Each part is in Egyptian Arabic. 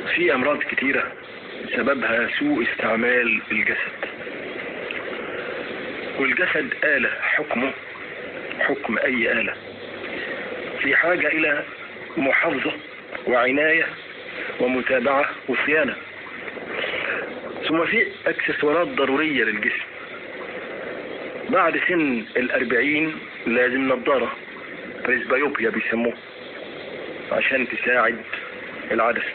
في أمراض كتيرة سببها سوء استعمال الجسد والجسد آلة حكمه حكم أي آلة في حاجة إلى محافظة وعناية ومتابعة وصيانة ثم في اكسسوارات ضرورية للجسم بعد سن الأربعين لازم نظارة بريسبايوبيا بيسموه عشان تساعد العدسة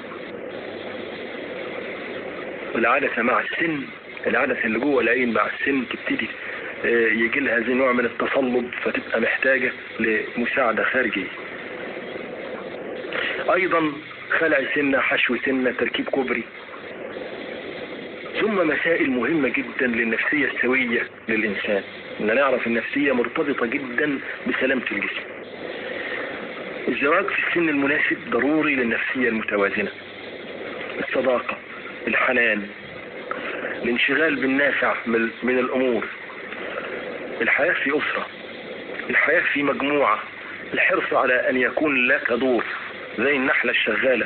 العدسة مع السن العدسة اللي جوه العين مع السن تبتدي يجي لها زي نوع من التصلب فتبقى محتاجة لمساعدة خارجية ايضا خلع سنة حشو سنة تركيب كوبري ثم مسائل مهمة جدا للنفسية السوية للإنسان إن نعرف النفسية مرتبطة جدا بسلامة الجسم الزواج في السن المناسب ضروري للنفسية المتوازنة الصداقة الحنان الانشغال بالنافع من الأمور الحياة في أسرة الحياة في مجموعة الحرص على أن يكون لك دور زي النحلة الشغالة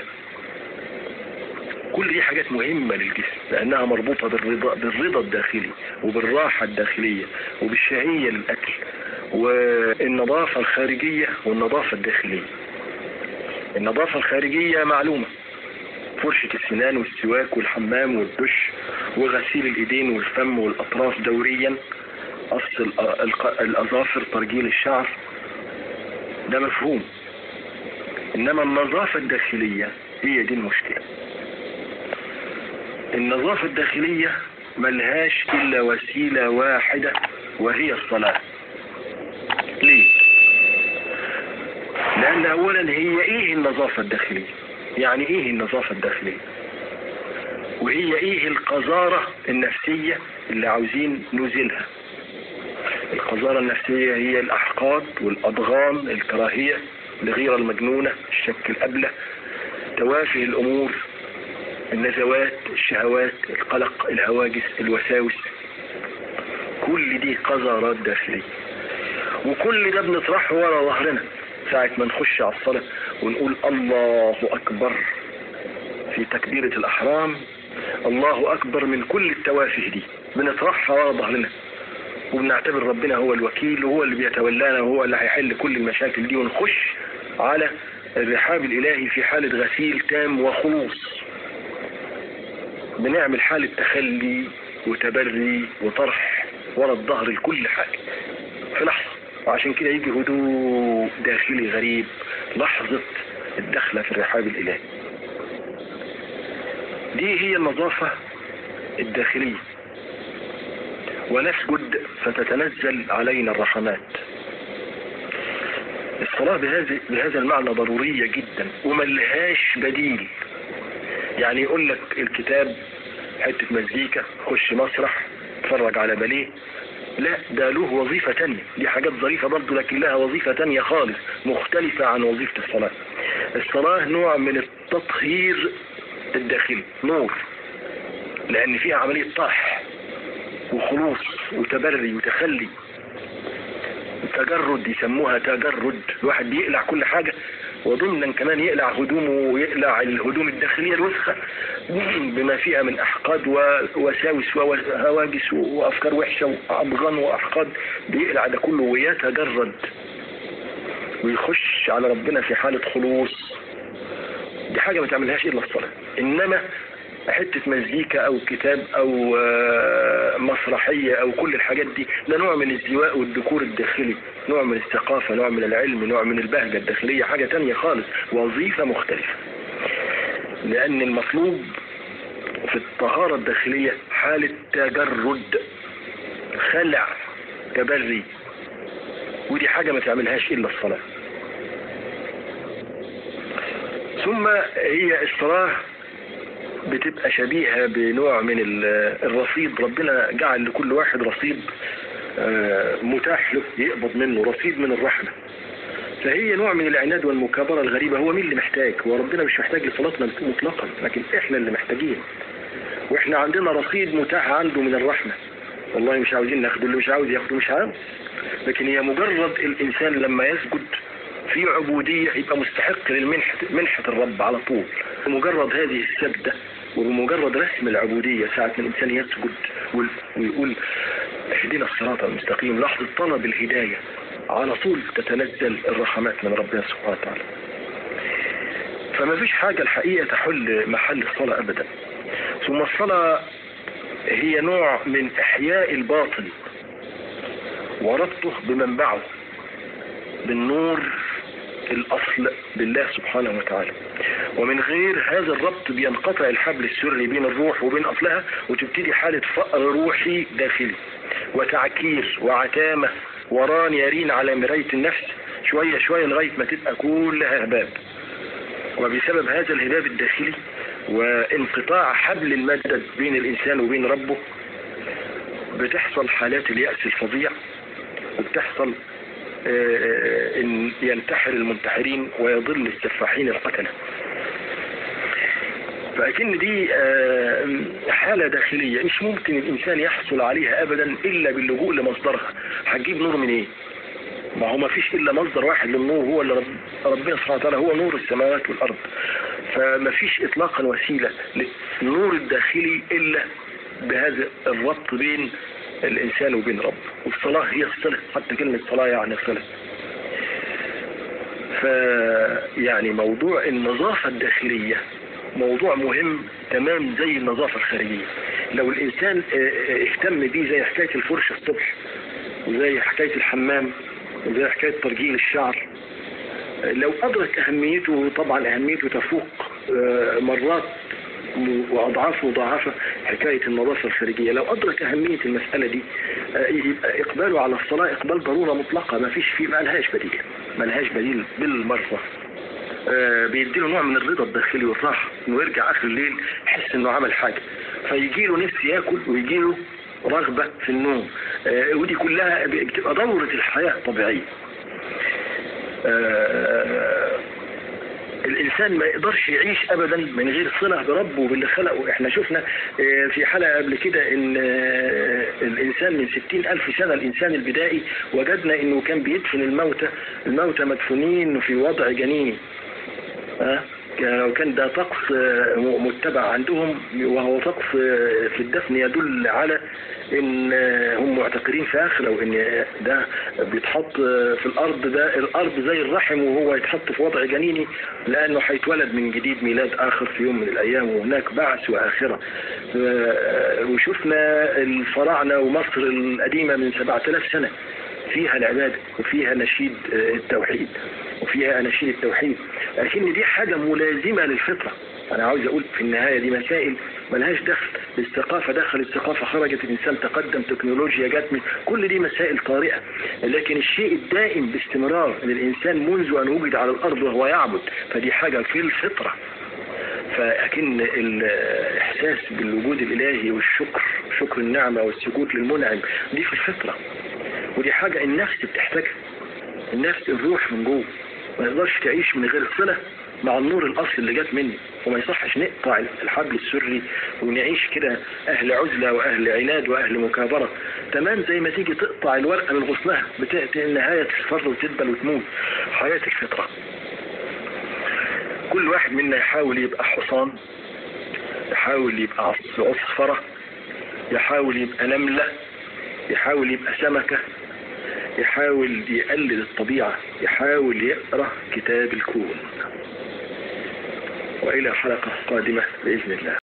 كل دي حاجات مهمة للجسم لأنها مربوطة بالرضا, بالرضا الداخلي وبالراحة الداخلية وبالشهية للأكل والنظافة الخارجية والنظافة الداخلية النظافة الخارجية معلومة فرشة السنان والسواك والحمام والدش وغسيل الإيدين والفم والأطراف دوريا قص الأظافر ترجيل الشعر ده مفهوم إنما النظافة الداخلية هي دي المشكلة النظافة الداخلية ملهاش إلا وسيلة واحدة وهي الصلاة ليه؟ لأن أولا هي إيه النظافة الداخلية؟ يعني إيه النظافة الداخلية؟ وهي إيه القذارة النفسية اللي عاوزين نزيلها؟ القذارة النفسية هي الأحقاد والأضغان الكراهية الغيرة المجنونة الشك الأبلة توافه الأمور النزوات الشهوات القلق الهواجس الوساوس كل دي قذارات داخلية وكل ده بنطرحه ورا ظهرنا ساعة ما نخش على الصلاة ونقول الله أكبر في تكبيرة الأحرام الله أكبر من كل التوافه دي بنطرحها ورا ظهرنا وبنعتبر ربنا هو الوكيل وهو اللي بيتولانا وهو اللي هيحل كل المشاكل دي ونخش على الرحاب الإلهي في حالة غسيل تام وخلوص بنعمل حالة تخلي وتبري وطرح ورا الظهر لكل حاجة في لحظة وعشان كده يجي هدوء داخلي غريب لحظة الدخلة في الرحاب الإلهي دي هي النظافة الداخلية ونسجد فتتنزل علينا الرحمات الصلاة بهذا, بهذا المعنى ضرورية جدا وملهاش بديل يعني يقول لك الكتاب حتة مزيكا خش مسرح اتفرج على باليه لا ده له وظيفة تانية دي حاجات ظريفة برضه لكن لها وظيفة تانية خالص مختلفة عن وظيفة الصلاة الصلاة نوع من التطهير الداخلي نور لأن فيها عملية طرح وخلوص وتبري وتخلي تجرد يسموها تجرد الواحد بيقلع كل حاجة وضمنا كمان يقلع هدومه ويقلع الهدوم الداخلية الوسخة بما فيها من أحقاد ووساوس وهواجس وأفكار وحشة وأبغان وأحقاد بيقلع ده كله ويتجرد ويخش على ربنا في حالة خلوص دي حاجة ما تعملهاش إلا الصلاة إنما حتة مزيكا او كتاب او مسرحية او كل الحاجات دي ده نوع من الزواء والذكور الداخلي نوع من الثقافة نوع من العلم نوع من البهجة الداخلية حاجة تانية خالص وظيفة مختلفة لان المطلوب في الطهارة الداخلية حالة تجرد خلع تبري ودي حاجة ما تعملهاش الا الصلاة ثم هي الصلاة بتبقى شبيهة بنوع من الرصيد ربنا جعل لكل واحد رصيد متاح له يقبض منه رصيد من الرحمة فهي نوع من العناد والمكابرة الغريبة هو مين اللي محتاج هو ربنا مش محتاج لصلاتنا مطلقا لكن احنا اللي محتاجين واحنا عندنا رصيد متاح عنده من الرحمة والله مش عاوزين ناخده اللي مش عاوز ياخده مش عاوز لكن هي مجرد الانسان لما يسجد في عبودية يبقى مستحق للمنحة منحة الرب على طول بمجرد هذه السجدة وبمجرد رسم العبودية ساعة ما الإنسان يسجد ويقول اهدنا الصراط المستقيم لحظة طلب الهداية على طول تتنزل الرحمات من ربنا سبحانه وتعالى فما فيش حاجة الحقيقة تحل محل الصلاة أبدا ثم الصلاة هي نوع من إحياء الباطل وربطه بمنبعه بالنور الأصل بالله سبحانه وتعالى ومن غير هذا الربط بينقطع الحبل السري بين الروح وبين أصلها وتبتدي حالة فقر روحي داخلي وتعكير وعتامة وران يرين على مراية النفس شوية شوية لغاية ما تبقى كلها هباب وبسبب هذا الهباب الداخلي وانقطاع حبل المدد بين الإنسان وبين ربه بتحصل حالات اليأس الفظيع وبتحصل ان ينتحر المنتحرين ويضل السفاحين القتلة فأكن دي حالة داخلية مش ممكن الإنسان يحصل عليها أبدا إلا باللجوء لمصدرها هتجيب نور من إيه ما هو ما فيش إلا مصدر واحد للنور هو اللي رب ربنا سبحانه وتعالى هو نور السماوات والأرض فما فيش إطلاقا وسيلة للنور الداخلي إلا بهذا الربط بين الإنسان وبين رب والصلاة هي الصلة حتى كلمة صلاة يعني الصلة فيعني موضوع النظافة الداخلية موضوع مهم تمام زي النظافة الخارجية لو الإنسان اهتم بيه زي حكاية الفرشة الصبح وزي حكاية الحمام وزي حكاية ترجيل الشعر لو أدرك أهميته طبعا أهميته تفوق مرات وأضعاف مضاعفة حكاية النظافة الخارجية لو أدرك أهمية المسألة دي يبقى إقباله على الصلاة إقبال ضرورة مطلقة ما فيش فيه ما لهاش بديل ما لهاش بديل بالمرة بيديله نوع من الرضا الداخلي والراحة انه يرجع اخر الليل يحس انه عمل حاجة فيجي له نفس ياكل ويجي له رغبة في النوم ودي كلها بتبقى دورة الحياة طبيعية الانسان ما يقدرش يعيش ابدا من غير صلة بربه وباللي خلقه احنا شفنا في حلقة قبل كده ان الانسان من ستين الف سنة الانسان البدائي وجدنا انه كان بيدفن الموتى الموتى مدفونين في وضع جنيني كان ده طقس متبع عندهم وهو طقس في الدفن يدل على ان هم معتقدين في اخره وان ده بيتحط في الارض ده الارض زي الرحم وهو يتحط في وضع جنيني لانه هيتولد من جديد ميلاد اخر في يوم من الايام وهناك بعث واخره وشفنا الفراعنه ومصر القديمه من 7000 سنه فيها العبادة وفيها نشيد التوحيد وفيها أناشيد التوحيد لكن دي حاجة ملازمة للفطرة أنا عاوز أقول في النهاية دي مسائل ملهاش دخل الثقافة دخل الثقافة خرجت الإنسان تقدم تكنولوجيا جات من كل دي مسائل طارئة لكن الشيء الدائم باستمرار للإنسان منذ أن وجد على الأرض وهو يعبد فدي حاجة في الفطرة فأكن الإحساس بالوجود الإلهي والشكر شكر النعمة والسجود للمنعم دي في الفطرة ودي حاجة النفس بتحتاجها النفس الروح من جوه ما يقدرش تعيش من غير صلة مع النور الأصل اللي جات مني وما يصحش نقطع الحبل السري ونعيش كده أهل عزلة وأهل عناد وأهل مكابرة تمام زي ما تيجي تقطع الورقة من غصنها بتأتي النهاية تصفر وتدبل وتموت حياة الفطرة كل واحد منا يحاول يبقى حصان يحاول يبقى عصفرة يحاول يبقى نملة يحاول يبقى سمكة يحاول يقلد الطبيعة يحاول يقرأ كتاب الكون وإلى حلقة قادمة بإذن الله